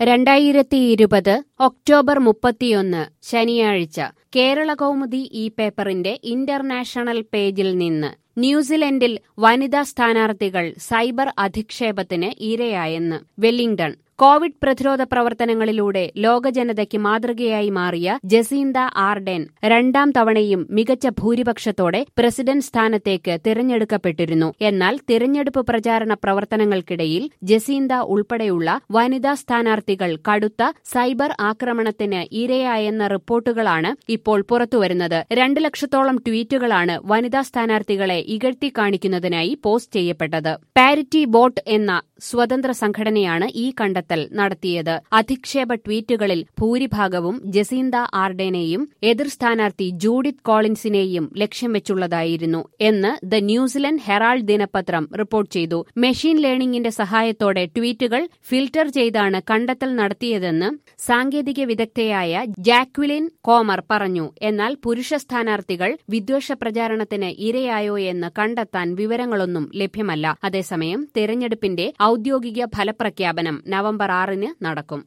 രണ്ടായിരത്തി ഇരുപത് ഒക്ടോബർ മുപ്പത്തിയൊന്ന് ശനിയാഴ്ച കേരള കൗമുദി ഈ പേപ്പറിന്റെ ഇന്റർനാഷണൽ പേജിൽ നിന്ന് ന്യൂസിലൻഡിൽ വനിതാ സ്ഥാനാർത്ഥികൾ സൈബർ അധിക്ഷേപത്തിന് ഇരയായെന്ന് വെല്ലിംഗ്ടൺ കോവിഡ് പ്രതിരോധ പ്രവർത്തനങ്ങളിലൂടെ ലോകജനതയ്ക്ക് മാതൃകയായി മാറിയ ജസീന്ത ആർഡെൻ രണ്ടാം തവണയും മികച്ച ഭൂരിപക്ഷത്തോടെ പ്രസിഡന്റ് സ്ഥാനത്തേക്ക് തിരഞ്ഞെടുക്കപ്പെട്ടിരുന്നു എന്നാൽ തിരഞ്ഞെടുപ്പ് പ്രചാരണ പ്രവർത്തനങ്ങൾക്കിടയിൽ ജസീന്ത ഉൾപ്പെടെയുള്ള വനിതാ സ്ഥാനാർത്ഥികൾ കടുത്ത സൈബർ ആക്രമണത്തിന് ഇരയായെന്ന റിപ്പോർട്ടുകളാണ് ഇപ്പോൾ പുറത്തുവരുന്നത് രണ്ടു ലക്ഷത്തോളം ട്വീറ്റുകളാണ് വനിതാ സ്ഥാനാർത്ഥികളെ ഇകഴ്ത്തി കാണിക്കുന്നതിനായി പോസ്റ്റ് ചെയ്യപ്പെട്ടത് പാരിറ്റി ബോട്ട് എന്ന സ്വതന്ത്ര സംഘടനയാണ് ഈ കണ്ടെത്തൽ നടത്തിയത് അധിക്ഷേപ ട്വീറ്റുകളിൽ ഭൂരിഭാഗവും ജസീന്ത ആർഡേനെയും എതിർ സ്ഥാനാർത്ഥി ജൂഡിത്ത് കോളിൻസിനെയും ലക്ഷ്യം വെച്ചുള്ളതായിരുന്നു എന്ന് ദ ന്യൂസിലൻഡ് ഹെറാൾഡ് ദിനപത്രം റിപ്പോർട്ട് ചെയ്തു മെഷീൻ ലേണിംഗിന്റെ സഹായത്തോടെ ട്വീറ്റുകൾ ഫിൽട്ടർ ചെയ്താണ് കണ്ടെത്തൽ നടത്തിയതെന്ന് സാങ്കേതിക വിദഗ്ധയായ ജാക്വിലിൻ കോമർ പറഞ്ഞു എന്നാൽ പുരുഷ സ്ഥാനാർത്ഥികൾ വിദ്വേഷ പ്രചാരണത്തിന് ഇരയായോ എന്ന് കണ്ടെത്താൻ വിവരങ്ങളൊന്നും ലഭ്യമല്ല അതേസമയം തെരഞ്ഞെടുപ്പിന്റെ ഔദ്യോഗിക ഫലപ്രഖ്യാപനം നവംബർ ആറിന് നടക്കും